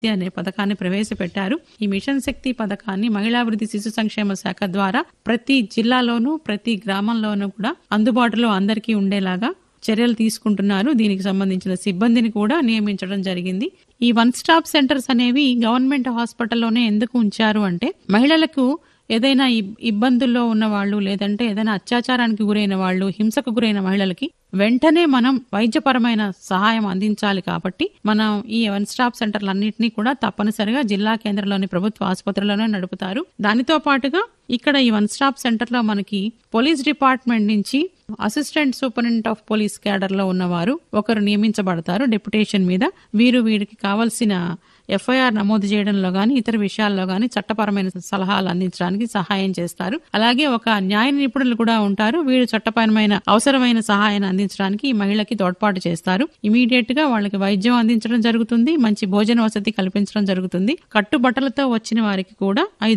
అనే పథకాన్ని ప్రవేశపెట్టారు ఈ మిషన్ శక్తి పథకాన్ని మహిళాభివృద్ధి శిశు సంక్షేమ శాఖ ద్వారా ప్రతి జిల్లాలోనూ ప్రతి గ్రామంలోనూ కూడా అందుబాటులో అందరికీ ఉండేలాగా చర్యలు తీసుకుంటున్నారు దీనికి సంబంధించిన సిబ్బందిని కూడా నియమించడం జరిగింది ఈ వన్ స్టాప్ సెంటర్స్ అనేవి గవర్నమెంట్ హాస్పిటల్లోనే ఎందుకు ఉంచారు అంటే మహిళలకు ఏదైనా ఇబ్- ఇబ్బందుల్లో ఉన్న వాళ్ళు లేదంటే ఏదైనా అత్యాచారానికి గురైన వాళ్ళు హింసకు గురైన మహిళలకి వెంటనే మనం వైద్యపరమైన సహాయం అందించాలి కాబట్టి మనం ఈ వన్ స్టాప్ సెంటర్లన్నింటినీ కూడా తప్పనిసరిగా జిల్లా కేంద్రంలోని ప్రభుత్వ ఆసుపత్రుల్లోనే నడుపుతారు దానితో పాటుగా ఇక్కడ ఈ వన్ స్టాప్ సెంటర్ లో మనకి పోలీస్ డిపార్ట్మెంట్ నుంచి assistant superintendent of police cadre లో ఉన్నవారు ఒకరు నియమించబడతారు డెప్యుటేషన్ మీద వీరు వీరికి కావలసిన ఎఫ్ఐఆర్ నమోదు చేయడంలో గాని ఇతర విషయాల్లో గాని చట్టపరమైన సలహాలు అందించడానికి సహాయం చేస్తారు అలాగే ఒక న్యాయ నిపుణులు కూడా ఉంటారు వీరు చట్టపరమైన అవసరమైన సహాయాన్ని అందించడానికి ఈ మహిళకి తోడ్పాటు చేస్తారు ఇమీడియట్ గా వాళ్ళకి వైద్యం అందించడం జరుగుతుంది మంచి భోజన వసతి కల్పించడం జరుగుతుంది కట్టుబట్టలతో వచ్చిన వారికి కూడా ఐదు